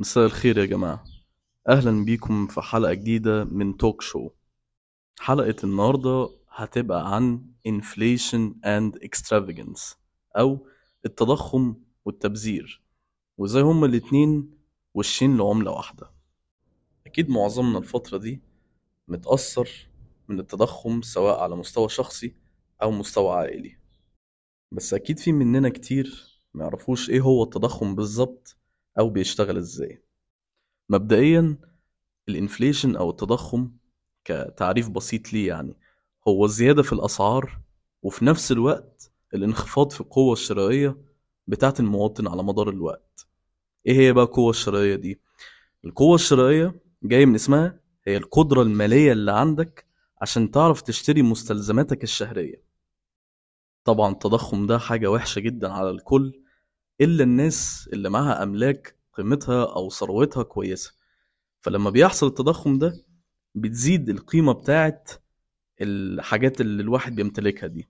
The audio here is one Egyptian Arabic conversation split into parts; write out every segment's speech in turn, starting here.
مساء الخير يا جماعة أهلا بيكم في حلقة جديدة من توك شو حلقة النهاردة هتبقى عن inflation and extravagance أو التضخم والتبذير وزي هما الاتنين وشين لعملة واحدة أكيد معظمنا الفترة دي متأثر من التضخم سواء على مستوى شخصي أو مستوى عائلي بس أكيد في مننا كتير معرفوش إيه هو التضخم بالظبط أو بيشتغل إزاي مبدئيا الانفليشن أو التضخم كتعريف بسيط ليه يعني هو الزيادة في الأسعار وفي نفس الوقت الانخفاض في القوة الشرائية بتاعة المواطن على مدار الوقت ايه هي بقى القوة الشرائية دي؟ القوة الشرائية جاية من اسمها هي القدرة المالية اللي عندك عشان تعرف تشتري مستلزماتك الشهرية طبعا التضخم ده حاجة وحشة جدا على الكل إلا الناس اللي معاها أملاك قيمتها أو ثروتها كويسة فلما بيحصل التضخم ده بتزيد القيمة بتاعت الحاجات اللي الواحد بيمتلكها دي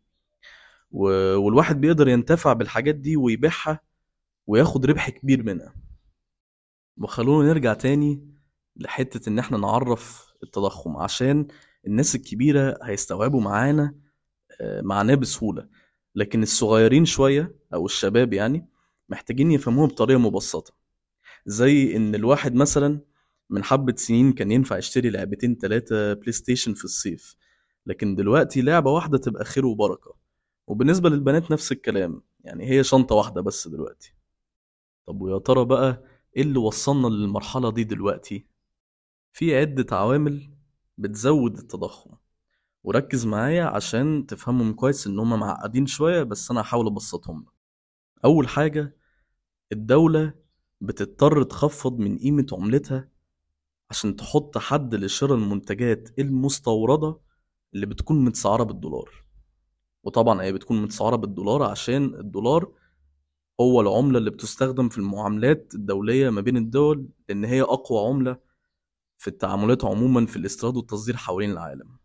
و- والواحد بيقدر ينتفع بالحاجات دي ويبيعها وياخد ربح كبير منها وخلونا نرجع تاني لحتة إن إحنا نعرف التضخم عشان الناس الكبيرة هيستوعبوا معانا آه، معناه بسهولة لكن الصغيرين شوية أو الشباب يعني محتاجين يفهموها بطريقة مبسطة زي إن الواحد مثلا من حبة سنين كان ينفع يشتري لعبتين تلاتة بلاي ستيشن في الصيف لكن دلوقتي لعبة واحدة تبقى خير وبركة وبالنسبة للبنات نفس الكلام يعني هي شنطة واحدة بس دلوقتي طب ويا ترى بقى ايه اللي وصلنا للمرحلة دي دلوقتي؟ في عدة عوامل بتزود التضخم وركز معايا عشان تفهمهم كويس ان هما معقدين شوية بس انا هحاول ابسطهم لك اول حاجة الدولة بتضطر تخفض من قيمة عملتها عشان تحط حد لشراء المنتجات المستوردة اللي بتكون متسعرة بالدولار وطبعا هي بتكون متسعرة بالدولار عشان الدولار هو العملة اللي بتستخدم في المعاملات الدولية ما بين الدول لأن هي أقوى عملة في التعاملات عموما في الاستيراد والتصدير حوالين العالم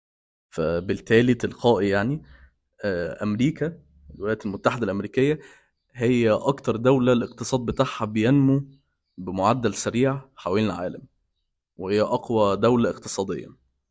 فبالتالي تلقائي يعني آه، أمريكا الولايات المتحدة الأمريكية هي أكتر دولة الاقتصاد بتاعها بينمو بمعدل سريع حوالين العالم وهي أقوى دولة اقتصاديا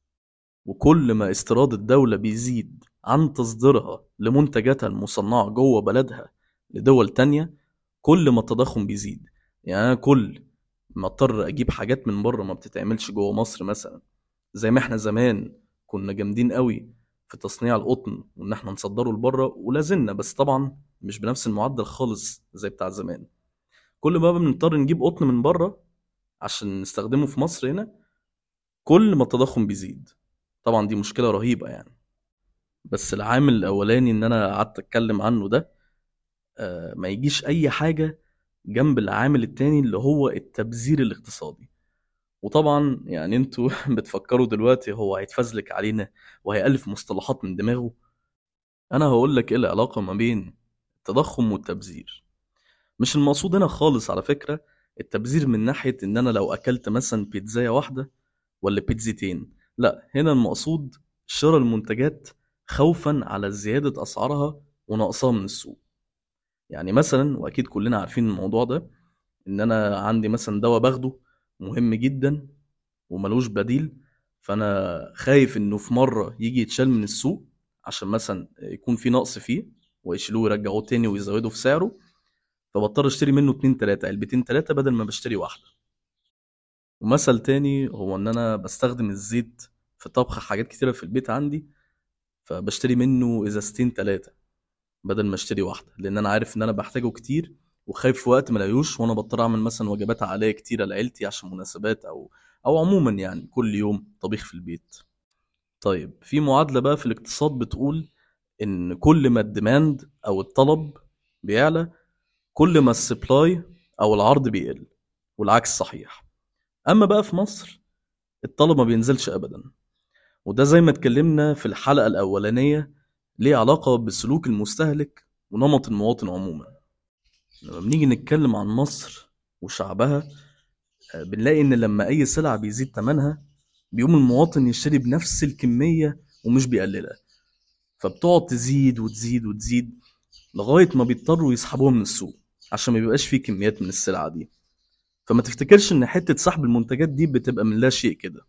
وكل ما استيراد الدولة بيزيد عن تصديرها لمنتجاتها المصنعة جوه بلدها لدول تانية كل ما التضخم بيزيد يعني أنا كل ما اضطر أجيب حاجات من بره ما بتتعملش جوه مصر مثلا زي ما احنا زمان كنا جامدين قوي في تصنيع القطن وان احنا نصدره لبره ولا زلنا بس طبعا مش بنفس المعدل خالص زي بتاع زمان كل ما بنضطر نجيب قطن من بره عشان نستخدمه في مصر هنا كل ما التضخم بيزيد طبعا دي مشكلة رهيبة يعني بس العامل الأولاني إن أنا قعدت أتكلم عنه ده آه، ما يجيش أي حاجة جنب العامل التاني اللي هو التبذير الاقتصادي وطبعا يعني انتوا بتفكروا دلوقتي هو هيتفزلك علينا وهيألف مصطلحات من دماغه أنا هقول لك إيه العلاقة ما بين التضخم والتبذير مش المقصود هنا خالص على فكرة التبذير من ناحية إن أنا لو أكلت مثلا بيتزاية واحدة ولا بيتزتين لا هنا المقصود شراء المنتجات خوفا على زيادة أسعارها ونقصها من السوق يعني مثلا وأكيد كلنا عارفين الموضوع ده إن أنا عندي مثلا دواء باخده مهم جدا وملوش بديل فأنا خايف إنه في مرة يجي يتشال من السوق عشان مثلا يكون في نقص فيه ويشيلوه ويرجعوه تاني ويزودوا في سعره فبضطر اشتري منه اتنين تلاتة علبتين تلاتة بدل ما بشتري واحدة ومثل تاني هو ان انا بستخدم الزيت في طبخ حاجات كتيرة في البيت عندي فبشتري منه ازازتين تلاتة بدل ما اشتري واحدة لان انا عارف ان انا بحتاجه كتير وخايف في وقت ما الاقيهوش وانا بضطر اعمل مثلا وجبات عائلية كتيرة لعيلتي عشان مناسبات او او عموما يعني كل يوم طبيخ في البيت طيب في معادلة بقى في الاقتصاد بتقول ان كل ما الديماند او الطلب بيعلى كل ما السبلاي او العرض بيقل والعكس صحيح اما بقى في مصر الطلب ما بينزلش ابدا وده زي ما اتكلمنا في الحلقة الاولانية ليه علاقة بسلوك المستهلك ونمط المواطن عموما لما بنيجي نتكلم عن مصر وشعبها آه، بنلاقي ان لما اي سلعة بيزيد ثمنها بيقوم المواطن يشتري بنفس الكمية ومش بيقللها فبتقعد تزيد وتزيد وتزيد لغاية ما بيضطروا يسحبوها من السوق عشان ما بيبقاش فيه كميات من السلعة دي فما تفتكرش ان حتة سحب المنتجات دي بتبقى من لا شيء كده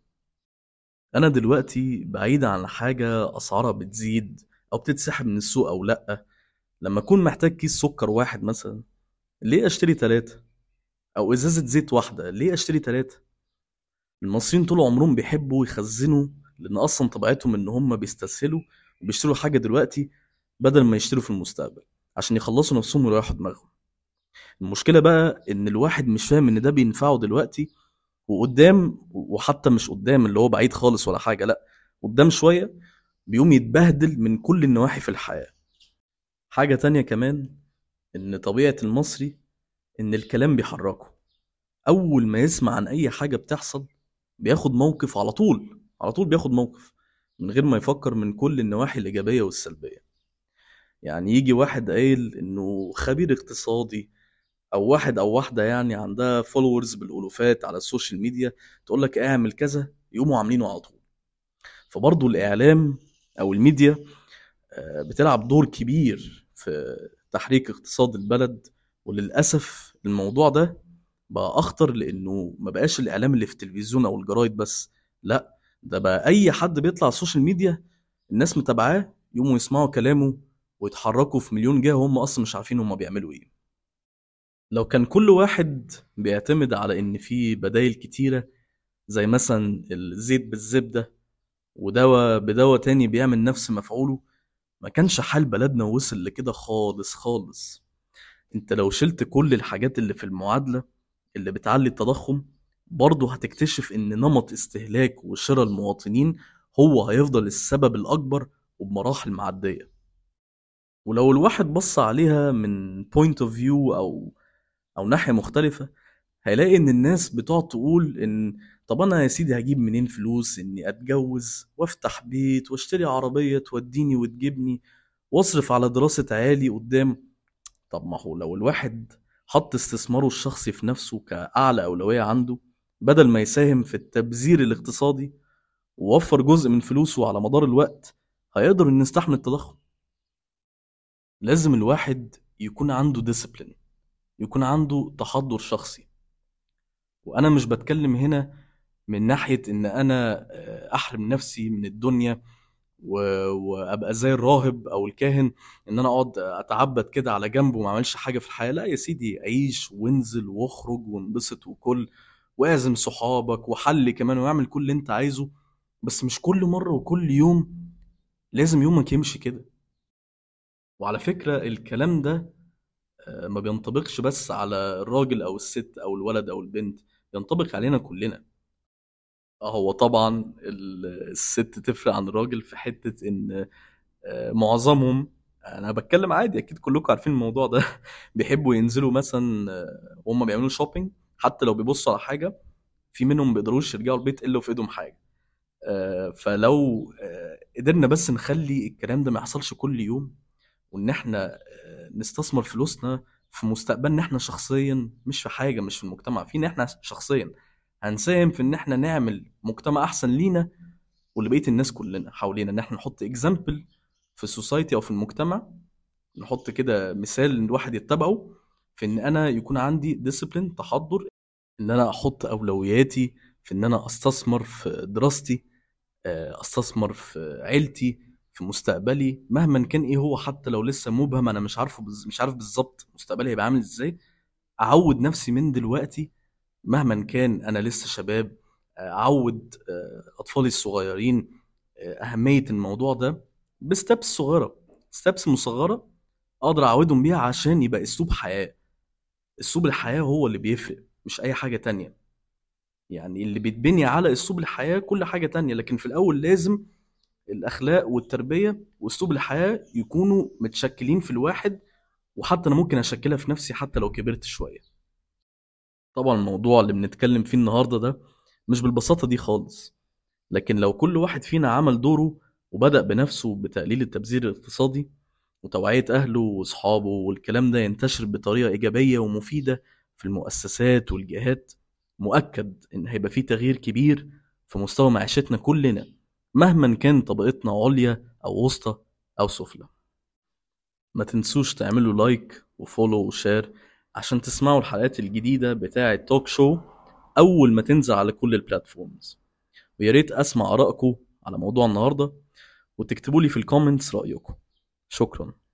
انا دلوقتي بعيد عن حاجة اسعارها بتزيد او بتتسحب من السوق او لا لما اكون محتاج كيس سكر واحد مثلا ليه اشتري ثلاثة او ازازة زيت واحدة ليه اشتري ثلاثة المصريين طول عمرهم بيحبوا يخزنوا لان اصلا طبيعتهم ان هم بيستسهلوا وبيشتروا حاجة دلوقتي بدل ما يشتروا في المستقبل عشان يخلصوا نفسهم ويريحوا دماغهم المشكلة بقى ان الواحد مش فاهم ان ده بينفعه دلوقتي وقدام وحتى مش قدام اللي هو بعيد خالص ولا حاجة لا قدام شوية بيقوم يتبهدل من كل النواحي في الحياة حاجة تانية كمان إن طبيعة المصري إن الكلام بيحركه أول ما يسمع عن أي حاجة بتحصل بياخد موقف على طول على طول بياخد موقف من غير ما يفكر من كل النواحي الإيجابية والسلبية يعني يجي واحد قايل إنه خبير اقتصادي أو واحد أو واحدة يعني عندها فولورز بالألوفات على السوشيال ميديا تقول لك اعمل كذا يقوموا عاملينه على طول فبرضه الإعلام أو الميديا آه، بتلعب دور كبير في تحريك اقتصاد البلد وللأسف الموضوع ده بقى أخطر لأنه ما بقاش الإعلام اللي في التلفزيون أو الجرايد بس لا ده بقى أي حد بيطلع على السوشيال ميديا الناس متابعاه يقوموا يسمعوا كلامه ويتحركوا في مليون جهة وهم أصلا مش عارفين هم بيعملوا إيه لو كان كل واحد بيعتمد على إن في بدايل كتيرة زي مثلا الزيت بالزبدة ودواء بدواء تاني بيعمل نفس مفعوله ما كانش حال بلدنا وصل لكده خالص خالص انت لو شلت كل الحاجات اللي في المعادلة اللي بتعلي التضخم برضه هتكتشف ان نمط استهلاك وشراء المواطنين هو هيفضل السبب الأكبر وبمراحل معدية ولو الواحد بص عليها من point of view أو أو ناحية مختلفة هيلاقي إن الناس بتقعد تقول إن طب أنا يا سيدي هجيب منين فلوس إني أتجوز وأفتح بيت وأشتري عربية توديني وتجيبني وأصرف على دراسة عيالي قدام طب ما هو لو الواحد حط استثماره الشخصي في نفسه كأعلى أولوية عنده بدل ما يساهم في التبذير الاقتصادي ووفر جزء من فلوسه على مدار الوقت هيقدر إنه يستحمل التضخم لازم الواحد يكون عنده ديسيبلين يكون عنده تحضر شخصي وانا مش بتكلم هنا من ناحيه ان انا آه، احرم نفسي من الدنيا و... وابقى زي الراهب او الكاهن ان انا اقعد اتعبد كده على جنب وما اعملش حاجه في الحياه لا يا سيدي عيش وانزل واخرج وانبسط وكل واعزم صحابك وحلي كمان واعمل كل اللي انت عايزه بس مش كل مره وكل يوم لازم يومك يمشي كده وعلى فكره الكلام ده آه، ما بينطبقش بس على الراجل او الست او الولد او البنت ينطبق علينا كلنا اه هو طبعا ال- الست تفرق عن الراجل في حتة ان آه، معظمهم انا بتكلم عادي اكيد كلكم عارفين الموضوع ده بيحبوا ينزلوا مثلا آه، وهم بيعملوا شوبينج حتى لو بيبصوا على حاجة في منهم ما بيقدروش يرجعوا البيت الا وفي ايدهم حاجة آه، فلو آه، قدرنا بس نخلي الكلام ده ما يحصلش كل يوم وان احنا آه، نستثمر فلوسنا في مستقبلنا احنا شخصيا مش في حاجه مش في المجتمع فينا احنا شخصيا هنساهم في ان احنا نعمل مجتمع احسن لينا ولبقيه الناس كلنا حوالينا ان احنا نحط اكزامبل في السوسايتي او في المجتمع نحط كده مثال ان الواحد يتبعه في ان انا يكون عندي ديسيبلين تحضر ان انا احط اولوياتي في ان انا استثمر في دراستي آه، استثمر في عيلتي في مستقبلي مهما كان ايه هو حتى لو لسه مبهم انا مش عارفه بز... مش عارف بالظبط مستقبلي هيبقى عامل ازاي اعود نفسي من دلوقتي مهما كان انا لسه شباب آه، اعود آه، اطفالي الصغيرين آه، اهميه الموضوع ده بستبس صغيره ستبس مصغره اقدر اعودهم بيها عشان يبقى اسلوب حياه اسلوب الحياه هو اللي بيفرق مش اي حاجه تانية يعني اللي بيتبني على اسلوب الحياه كل حاجه تانية لكن في الاول لازم الاخلاق والتربيه واسلوب الحياه يكونوا متشكلين في الواحد وحتى انا ممكن اشكلها في نفسي حتى لو كبرت شويه طبعا الموضوع اللي بنتكلم فيه النهارده ده مش بالبساطه دي خالص لكن لو كل واحد فينا عمل دوره وبدأ بنفسه بتقليل التبذير الاقتصادي وتوعية أهله وأصحابه والكلام ده ينتشر بطريقة إيجابية ومفيدة في المؤسسات والجهات مؤكد إن هيبقى فيه تغيير كبير في مستوى معيشتنا كلنا مهما كان طبقتنا عليا أو وسطى أو سفلى ما تنسوش تعملوا لايك وفولو وشير عشان تسمعوا الحلقات الجديدة بتاعة توك شو أول ما تنزل على كل البلاتفورمز ويا ريت أسمع آرائكم على موضوع النهاردة وتكتبوا لي في الكومنتس رأيكم شكرا